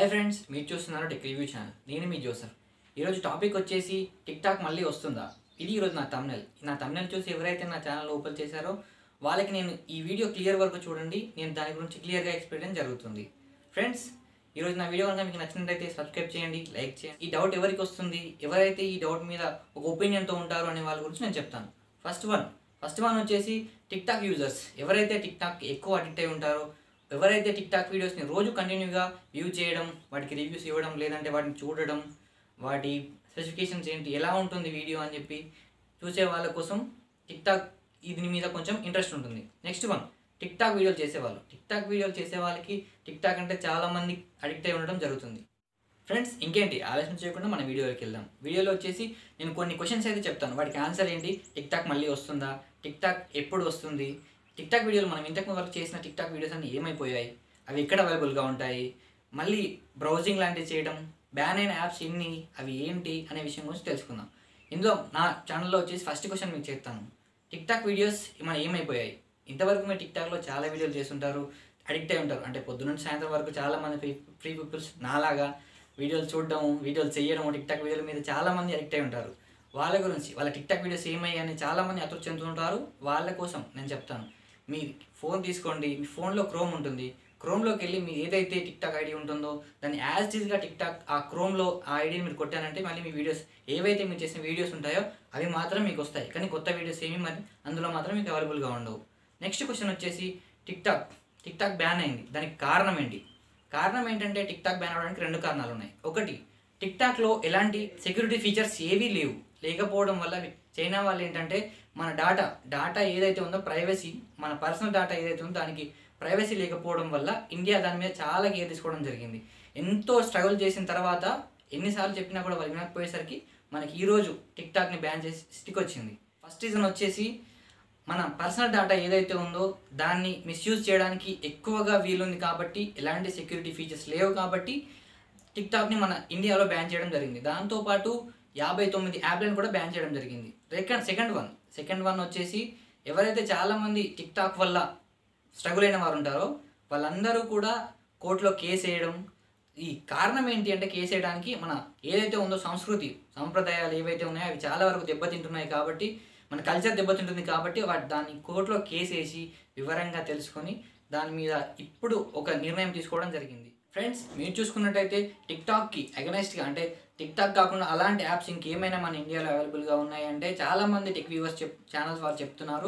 hi friends మీరు చూస్తున్నారు tech review channel నేను మీ జోసఫ్ ఈరోజు టాపిక్ వచ్చేసి టిక్ టాక్ మళ్ళీ వస్తుందా ఇది ఈరోజు నా తమ్నెల్ నా తమ్నెల్ చూసి ఎవరైతే నా ఛానల్ ఓపెన్ చేశారో వాళ్ళకి నేను ఈ వీడియో క్లియర్ వరకు చూడండి నేను దాని గురించి క్లియర్గా ఎక్స్ప్లెయిన్ జరుగుతుంది ఫ్రెండ్స్ ఈరోజు నా వీడియో కనుక మీకు నచ్చినట్లయితే సబ్స్క్రైబ్ చేయండి లైక్ చేయండి ఈ డౌట్ ఎవరికి వస్తుంది ఎవరైతే ఈ డౌట్ మీద ఒక ఒపీనియన్తో ఉంటారో అనే వాళ్ళ గురించి నేను చెప్తాను ఫస్ట్ వన్ ఫస్ట్ వన్ వచ్చేసి టిక్ టాక్ యూజర్స్ ఎవరైతే టిక్ టాక్ ఎక్కువ అడిక్ట్ అయి ఉంటారో ఎవరైతే టిక్ టాక్ వీడియోస్ని రోజు కంటిన్యూగా వ్యూ చేయడం వాటికి రివ్యూస్ ఇవ్వడం లేదంటే వాటిని చూడడం వాటి స్పెసిఫికేషన్స్ ఏంటి ఎలా ఉంటుంది వీడియో అని చెప్పి చూసే వాళ్ళ కోసం టిక్ టాక్ దీని మీద కొంచెం ఇంట్రెస్ట్ ఉంటుంది నెక్స్ట్ వన్ టిక్ టాక్ వీడియోలు చేసేవాళ్ళు టిక్ టాక్ వీడియోలు చేసే వాళ్ళకి టిక్ టాక్ అంటే చాలామంది అడిక్ట్ అయి ఉండడం జరుగుతుంది ఫ్రెండ్స్ ఇంకేంటి ఆలోచన చేయకుండా మన వీడియోలోకి వెళ్దాం వీడియోలో వచ్చేసి నేను కొన్ని క్వశ్చన్స్ అయితే చెప్తాను వాటికి ఆన్సర్ ఏంటి టిక్ టాక్ మళ్ళీ వస్తుందా టిక్ టాక్ ఎప్పుడు వస్తుంది టిక్ టాక్ వీడియోలు మనం ఇంతకు వరకు చేసిన టిక్ టాక్ వీడియోస్ అన్ని ఏమైపోయాయి అవి ఎక్కడ అవైలబుల్గా ఉంటాయి మళ్ళీ బ్రౌజింగ్ లాంటివి చేయడం బ్యాన్ అయిన యాప్స్ ఎన్ని అవి ఏంటి అనే విషయం గురించి తెలుసుకుందాం ఇందులో నా ఛానల్లో వచ్చేసి ఫస్ట్ క్వశ్చన్ మీకు చెప్తాను టిక్ టాక్ వీడియోస్ మన ఏమైపోయాయి ఇంతవరకు మీరు టిక్ టాక్లో చాలా వీడియోలు చేస్తుంటారు అడిక్ట్ అయి ఉంటారు అంటే పొద్దున్న సాయంత్రం వరకు చాలా మంది ఫ్రీ పీపుల్స్ నాలాగా వీడియోలు చూడడం వీడియోలు చేయడం టిక్ టాక్ వీడియోల మీద చాలా మంది అడిక్ట్ అయి ఉంటారు వాళ్ళ గురించి వాళ్ళ టిక్ టాక్ వీడియోస్ ఏమయ్యాయని చాలా మంది అతృప్తి చెందుతుంటారు వాళ్ళ కోసం నేను చెప్తాను మీ ఫోన్ తీసుకోండి మీ ఫోన్లో క్రోమ్ ఉంటుంది క్రోమ్లోకి వెళ్ళి మీ ఏదైతే టిక్ టాక్ ఐడి ఉంటుందో దాన్ని యాజ్ టీజ్గా టిక్ టాక్ ఆ క్రోమ్లో ఆ ఐడిని మీరు కొట్టారంటే మళ్ళీ మీ వీడియోస్ ఏవైతే మీరు చేసిన వీడియోస్ ఉంటాయో అవి మాత్రం మీకు వస్తాయి కానీ కొత్త వీడియోస్ ఏమి మరి అందులో మాత్రం మీకు అవైలబుల్గా ఉండవు నెక్స్ట్ క్వశ్చన్ వచ్చేసి TikTok TikTok ban అయింది దానికి కారణం ఏంటి కారణం ఏంటంటే టిక్ టాక్ బ్యాన్ అవడానికి రెండు కారణాలు ఉన్నాయి ఒకటి టిక్ టాక్లో ఎలాంటి సెక్యూరిటీ ఫీచర్స్ ఏవీ లేవు లేకపోవడం వల్ల చైనా వాళ్ళు ఏంటంటే మన డాటా డాటా ఏదైతే ఉందో ప్రైవసీ మన పర్సనల్ డాటా ఏదైతే ఉందో దానికి ప్రైవసీ లేకపోవడం వల్ల ఇండియా దాని మీద చాలా కేర్ తీసుకోవడం జరిగింది ఎంతో స్ట్రగుల్ చేసిన తర్వాత ఎన్నిసార్లు చెప్పినా కూడా వాళ్ళు వినకపోయేసరికి మనకి ఈరోజు టిక్ టాక్ని బ్యాన్ చేసి స్టిక్ వచ్చింది ఫస్ట్ రీజన్ వచ్చేసి మన పర్సనల్ డేటా ఏదైతే ఉందో దాన్ని మిస్యూజ్ చేయడానికి ఎక్కువగా వీలుంది కాబట్టి ఎలాంటి సెక్యూరిటీ ఫీచర్స్ లేవు కాబట్టి టిక్ టాక్ని మన ఇండియాలో బ్యాన్ చేయడం జరిగింది దాంతోపాటు యాభై తొమ్మిది యాప్లను కూడా బ్యాన్ చేయడం జరిగింది second second one second one వచ్చేసి ఎవరైతే చాలామంది టిక్ టాక్ వల్ల స్ట్రగుల్ అయిన వారు ఉంటారో వాళ్ళందరూ కూడా కోర్టులో కేసు వేయడం ఈ కారణం ఏంటి అంటే కేసు వేయడానికి మన ఏదైతే ఉందో సంస్కృతి సంప్రదాయాలు ఏవైతే ఉన్నాయో అవి చాలా వరకు దెబ్బతింటున్నాయి కాబట్టి మన కల్చర్ దెబ్బతింటుంది కాబట్టి వాటి దాన్ని కోర్టులో కేసు వేసి వివరంగా తెలుసుకొని దాని మీద ఇప్పుడు ఒక నిర్ణయం తీసుకోవడం జరిగింది ఫ్రెండ్స్ మీరు చూసుకున్నట్టయితే టిక్ టాక్కి అగనెస్ట్గా అంటే టిక్ టాక్ కాకుండా అలాంటి యాప్స్ ఇంకేమైనా మన ఇండియాలో అవైలబుల్గా ఉన్నాయి అంటే చాలామంది టెక్ వ్యూవర్స్ చెప్ ఛానల్స్ వాళ్ళు చెప్తున్నారు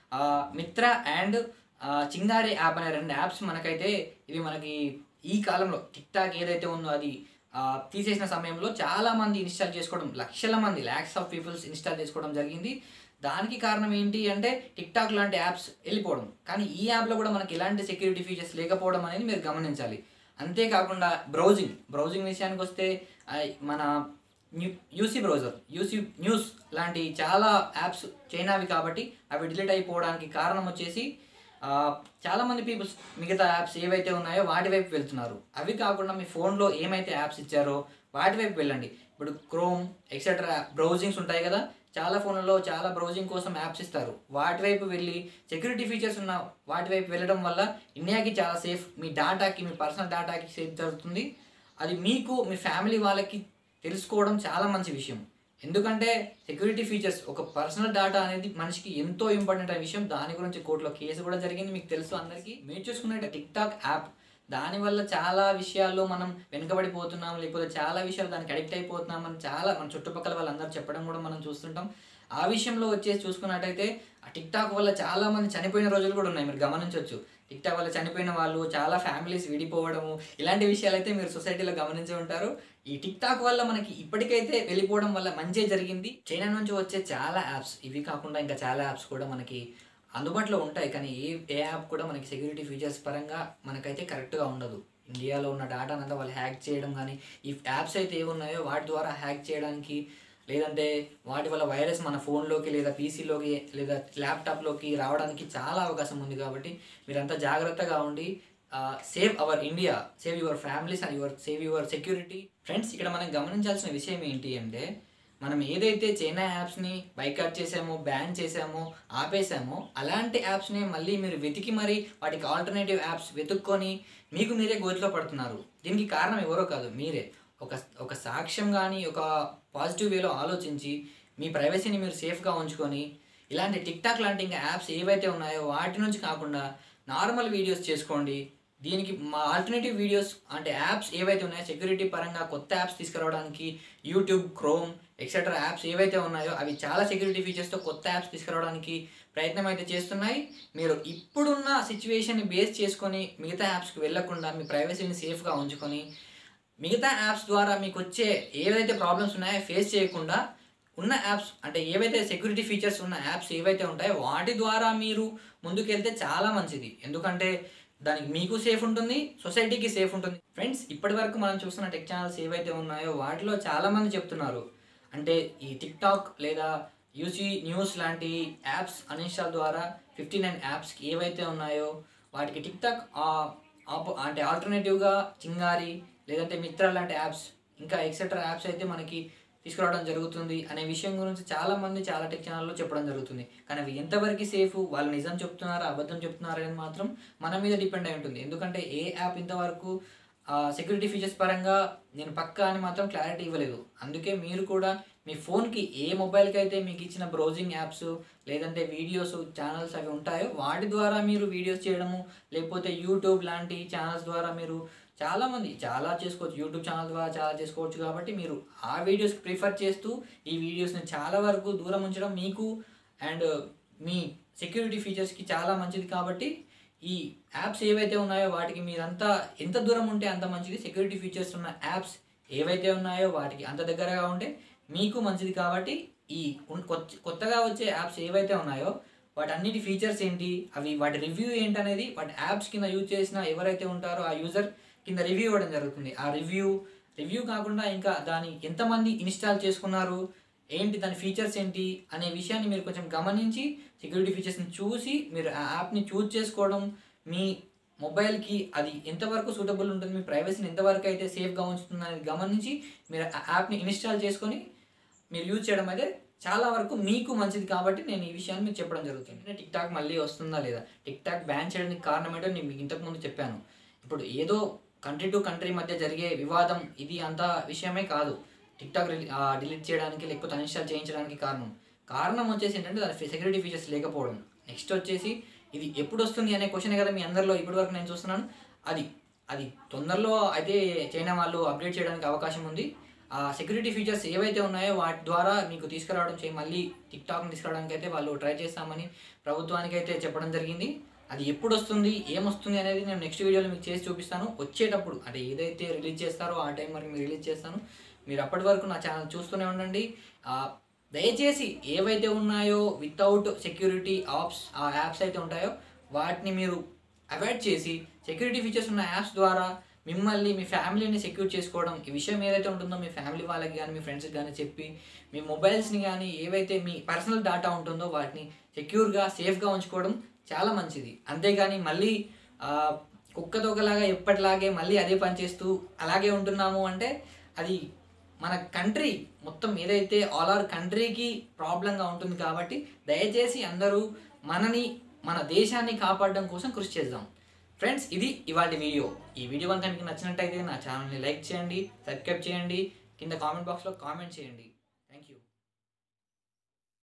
మిత్ర అండ్ చింగారి యాప్ అనే రెండు యాప్స్ మనకైతే ఇవి మనకి ఈ కాలంలో టిక్ టాక్ ఏదైతే ఉందో అది తీసేసిన సమయంలో చాలా మంది ఇన్స్టాల్ చేసుకోవడం లక్షల మంది ల్యాక్స్ ఆఫ్ పీపుల్స్ ఇన్స్టాల్ చేసుకోవడం జరిగింది దానికి కారణం ఏంటి అంటే టిక్ టాక్ లాంటి యాప్స్ వెళ్ళిపోవడం కానీ ఈ యాప్లో కూడా మనకి ఎలాంటి సెక్యూరిటీ ఫీచర్స్ లేకపోవడం అనేది మీరు గమనించాలి అంతేకాకుండా బ్రౌజింగ్ బ్రౌజింగ్ విషయానికి వస్తే మన యూసీ బ్రౌజర్ యూసీ న్యూస్ లాంటి చాలా యాప్స్ చైనావి కాబట్టి అవి డిలీట్ అయిపోవడానికి కారణం వచ్చేసి చాలామంది పీపుల్స్ మిగతా యాప్స్ ఏవైతే ఉన్నాయో వాటి వైపు వెళ్తున్నారు అవి కాకుండా మీ ఫోన్లో ఏమైతే యాప్స్ ఇచ్చారో వాటి వైపు వెళ్ళండి ఇప్పుడు క్రోమ్ ఎక్సెట్రా బ్రౌజింగ్స్ ఉంటాయి కదా చాలా ఫోన్లలో చాలా బ్రౌజింగ్ కోసం యాప్స్ ఇస్తారు వాటి వైపు వెళ్ళి సెక్యూరిటీ ఫీచర్స్ ఉన్న వాటి వైపు వెళ్ళడం వల్ల ఇండియాకి చాలా సేఫ్ మీ డాటాకి మీ పర్సనల్ డాటాకి సేఫ్ జరుగుతుంది అది మీకు మీ ఫ్యామిలీ వాళ్ళకి తెలుసుకోవడం చాలా మంచి విషయం ఎందుకంటే సెక్యూరిటీ ఫీచర్స్ ఒక పర్సనల్ డేటా అనేది మనిషికి ఎంతో ఇంపార్టెంట్ అనే విషయం దాని గురించి కోర్టులో కేసు కూడా జరిగింది మీకు తెలుసు అందరికీ మీరు చూసుకున్నట్టు టిక్ టాక్ యాప్ దానివల్ల చాలా విషయాల్లో మనం వెనుకబడిపోతున్నాం లేకపోతే చాలా విషయాలు దానికి అడిక్ట్ అయిపోతున్నాం అని చాలా మన చుట్టుపక్కల వాళ్ళందరూ చెప్పడం కూడా మనం చూస్తుంటాం ఆ విషయంలో వచ్చేసి చూసుకున్నట్టయితే ఆ టిక్ టాక్ వల్ల చాలా మంది చనిపోయిన రోజులు కూడా ఉన్నాయి మీరు గమనించవచ్చు టిక్ టాక్ వల్ల చనిపోయిన వాళ్ళు చాలా ఫ్యామిలీస్ విడిపోవడము ఇలాంటి విషయాలు అయితే మీరు సొసైటీలో గమనించి ఉంటారు ఈ టిక్ టాక్ వల్ల మనకి ఇప్పటికైతే వెళ్ళిపోవడం వల్ల మంచి జరిగింది చైనా నుంచి వచ్చే చాలా యాప్స్ ఇవి కాకుండా ఇంకా చాలా యాప్స్ కూడా మనకి అందుబాటులో ఉంటాయి కానీ ఏ ఏ యాప్ కూడా మనకి సెక్యూరిటీ ఫీచర్స్ పరంగా మనకైతే కరెక్ట్గా ఉండదు ఇండియాలో ఉన్న డేటాను అంతా వాళ్ళు హ్యాక్ చేయడం కానీ ఈ యాప్స్ అయితే ఏవి ఉన్నాయో వాటి ద్వారా హ్యాక్ చేయడానికి లేదంటే వాటి వల్ల వైరస్ మన ఫోన్లోకి లేదా పీసీలోకి లేదా ల్యాప్టాప్లోకి రావడానికి చాలా అవకాశం ఉంది కాబట్టి మీరంతా జాగ్రత్తగా ఉండి save our India save your families and your save your security friends ఇక్కడ మనం గమనించాల్సిన విషయం ఏంటి అంటే మనం ఏదైతే చైనా యాప్స్ని బైకాట్ చేసామో బ్యాన్ చేసామో ఆపేసామో అలాంటి యాప్స్ని మళ్ళీ మీరు వెతికి మరి వాటికి ఆల్టర్నేటివ్ యాప్స్ వెతుక్కొని మీకు మీరే గోతిలో పడుతున్నారు దీనికి కారణం ఎవరో కాదు మీరే ఒక ఒక సాక్ష్యం కానీ ఒక పాజిటివ్ వేలో ఆలోచించి మీ ప్రైవసీని మీరు సేఫ్గా ఉంచుకొని ఇలాంటి టిక్ టాక్ లాంటి ఇంకా యాప్స్ ఏవైతే ఉన్నాయో వాటి నుంచి కాకుండా నార్మల్ వీడియోస్ చేసుకోండి దీనికి మా ఆల్టర్నేటివ్ వీడియోస్ అంటే యాప్స్ ఏవైతే ఉన్నాయో సెక్యూరిటీ పరంగా కొత్త యాప్స్ తీసుకురావడానికి యూట్యూబ్ క్రోమ్ ఎక్సెట్రా యాప్స్ ఏవైతే ఉన్నాయో అవి చాలా సెక్యూరిటీ ఫీచర్స్తో కొత్త యాప్స్ తీసుకురావడానికి ప్రయత్నం అయితే చేస్తున్నాయి మీరు ఇప్పుడున్న సిచ్యువేషన్ని బేస్ చేసుకొని మిగతా యాప్స్కి వెళ్ళకుండా మీ ప్రైవసీని సేఫ్గా ఉంచుకొని మిగతా యాప్స్ ద్వారా మీకు వచ్చే ఏవైతే ప్రాబ్లమ్స్ ఉన్నాయో ఫేస్ చేయకుండా ఉన్న యాప్స్ అంటే ఏవైతే సెక్యూరిటీ ఫీచర్స్ ఉన్న యాప్స్ ఏవైతే ఉంటాయో వాటి ద్వారా మీరు ముందుకెళ్తే చాలా మంచిది ఎందుకంటే దానికి మీకు సేఫ్ ఉంటుంది సొసైటీకి సేఫ్ ఉంటుంది ఫ్రెండ్స్ ఇప్పటి వరకు మనం చూస్తున్న టెక్ ఛానల్స్ ఏవైతే ఉన్నాయో వాటిలో చాలామంది చెప్తున్నారు అంటే ఈ టిక్ టాక్ లేదా యూసీ న్యూస్ లాంటి యాప్స్ అన్ఇన్స్టాల్ ద్వారా ఫిఫ్టీ నైన్ యాప్స్కి ఏవైతే ఉన్నాయో వాటికి టిక్ టాక్ ఆపో అంటే ఆల్టర్నేటివ్గా చింగారి లేదంటే మిత్ర లాంటి యాప్స్ ఇంకా ఎక్సెట్రా యాప్స్ అయితే మనకి తీసుకురావడం జరుగుతుంది అనే విషయం గురించి చాలా మంది చాలా టెక్ ఛానల్లో చెప్పడం జరుగుతుంది కానీ అవి ఎంతవరకు సేఫ్ వాళ్ళు నిజం చెప్తున్నారా అబద్ధం చెప్తున్నారా అనేది మాత్రం మన మీద డిపెండ్ అయి ఉంటుంది ఎందుకంటే ఏ యాప్ ఇంతవరకు సెక్యూరిటీ ఫీచర్స్ పరంగా నేను పక్కా అని మాత్రం క్లారిటీ ఇవ్వలేదు అందుకే మీరు కూడా మీ ఫోన్కి ఏ మొబైల్కి అయితే మీకు ఇచ్చిన బ్రౌజింగ్ యాప్స్ లేదంటే వీడియోస్ ఛానల్స్ అవి ఉంటాయో వాటి ద్వారా మీరు వీడియోస్ చేయడము లేకపోతే యూట్యూబ్ లాంటి ఛానల్స్ ద్వారా మీరు చాలామంది చాలా చేసుకోవచ్చు యూట్యూబ్ ఛానల్ ద్వారా చాలా చేసుకోవచ్చు కాబట్టి మీరు ఆ వీడియోస్ ప్రిఫర్ చేస్తూ ఈ వీడియోస్ని చాలా వరకు దూరం ఉంచడం మీకు అండ్ మీ సెక్యూరిటీ ఫీచర్స్కి చాలా మంచిది కాబట్టి ఈ యాప్స్ ఏవైతే ఉన్నాయో వాటికి మీరంతా ఎంత దూరం ఉంటే అంత మంచిది సెక్యూరిటీ ఫీచర్స్ ఉన్న యాప్స్ ఏవైతే ఉన్నాయో వాటికి అంత దగ్గరగా ఉంటే మీకు మంచిది కాబట్టి ఈ ఉన్- కొత్త కొత్తగా వచ్చే యాప్స్ ఏవైతే ఉన్నాయో వాటి అన్నిటి ఫీచర్స్ ఏంటి అవి వాటి రివ్యూ ఏంటనేది వాటి యాప్స్ కింద యూజ్ చేసిన ఎవరైతే ఉంటారో ఆ యూజర్ కింద రివ్యూ ఇవ్వడం జరుగుతుంది ఆ రివ్యూ రివ్యూ కాకుండా ఇంకా దాని ఎంతమంది ఇన్స్టాల్ చేసుకున్నారు ఏంటి దాని ఫీచర్స్ ఏంటి అనే విషయాన్ని మీరు కొంచెం గమనించి సెక్యూరిటీ ఫీచర్స్ని చూసి మీరు ఆ యాప్ని చూజ్ చేసుకోవడం మీ మొబైల్కి అది ఎంతవరకు సూటబుల్ ఉంటుంది మీ ప్రైవసీని ఎంతవరకు అయితే సేఫ్గా ఉంచుతుంది అనేది గమనించి మీరు ఆ యాప్ని ఇన్స్టాల్ చేసుకొని మీరు యూజ్ చేయడం అయితే చాలా వరకు మీకు మంచిది కాబట్టి నేను ఈ విషయాన్ని మీకు చెప్పడం జరుగుతుంది టిక్ టాక్ మళ్ళీ వస్తుందా లేదా టిక్ టాక్ బ్యాన్ చేయడానికి కారణం ఏంటో నేను మీకు ఇంతకుముందు చెప్పాను ఇప్పుడు ఏదో కంట్రీ టు కంట్రీ మధ్య జరిగే వివాదం ఇది అంత విషయమే కాదు టిక్ టాక్ డిలీట్ చేయడానికి లేకపోతే అన్ఇన్స్టాల్ చేయించడానికి కారణం కారణం వచ్చేసి ఏంటంటే దాని సెక్యూరిటీ ఫీచర్స్ లేకపోవడం నెక్స్ట్ వచ్చేసి ఇది ఎప్పుడు వస్తుంది అనే క్వశ్చన్ కదా మీ అందరిలో ఇప్పటివరకు నేను చూస్తున్నాను అది అది తొందరలో అయితే చైనా వాళ్ళు అప్డేట్ చేయడానికి అవకాశం ఉంది ఆ సెక్యూరిటీ ఫీచర్స్ ఏవైతే ఉన్నాయో వాటి ద్వారా మీకు తీసుకురావడం చేయి మళ్ళీ టిక్ టాక్ని తీసుకురావడానికి అయితే వాళ్ళు ట్రై చేస్తామని ప్రభుత్వానికి అయితే చెప్పడం జరిగింది అది ఎప్పుడు వస్తుంది ఏమొస్తుంది అనేది నేను నెక్స్ట్ వీడియోలో మీకు చేసి చూపిస్తాను వచ్చేటప్పుడు అంటే ఏదైతే రిలీజ్ చేస్తారో ఆ టైం వరకు మీరు రిలీజ్ చేస్తాను మీరు అప్పటి వరకు నా ఛానల్ చూస్తూనే ఉండండి ఆ, దయచేసి ఏవైతే ఉన్నాయో వితౌట్ సెక్యూరిటీ ఆప్స్ ఆ యాప్స్ అయితే ఉంటాయో వాటిని మీరు అవాయిడ్ చేసి సెక్యూరిటీ ఫీచర్స్ ఉన్న యాప్స్ ద్వారా మిమ్మల్ని మీ ఫ్యామిలీని సెక్యూర్ చేసుకోవడం ఈ విషయం ఏదైతే ఉంటుందో మీ ఫ్యామిలీ వాళ్ళకి కానీ మీ ఫ్రెండ్స్కి కానీ చెప్పి మీ మొబైల్స్ని కానీ ఏవైతే మీ పర్సనల్ డేటా ఉంటుందో వాటిని సెక్యూర్గా సేఫ్గా ఉంచుకోవడం చాలా మంచిది అంతేగాని మళ్ళీ ఆ, కుక్కతోకలాగా ఎప్పటిలాగే మళ్ళీ అదే పని చేస్తూ అలాగే ఉంటున్నాము అంటే అది మన కంట్రీ మొత్తం ఏదైతే ఆల్ ఆర్ కంట్రీకి ప్రాబ్లంగా ఉంటుంది కాబట్టి దయచేసి అందరూ మనని మన దేశాన్ని కాపాడడం కోసం కృషి చేద్దాం ఫ్రెండ్స్ ఇది ఇవాళ వీడియో ఈ వీడియో కనుక మీకు నచ్చినట్టయితే నా ఛానల్ని లైక్ చేయండి సబ్స్క్రైబ్ చేయండి కింద కామెంట్ బాక్స్లో కామెంట్ చేయండి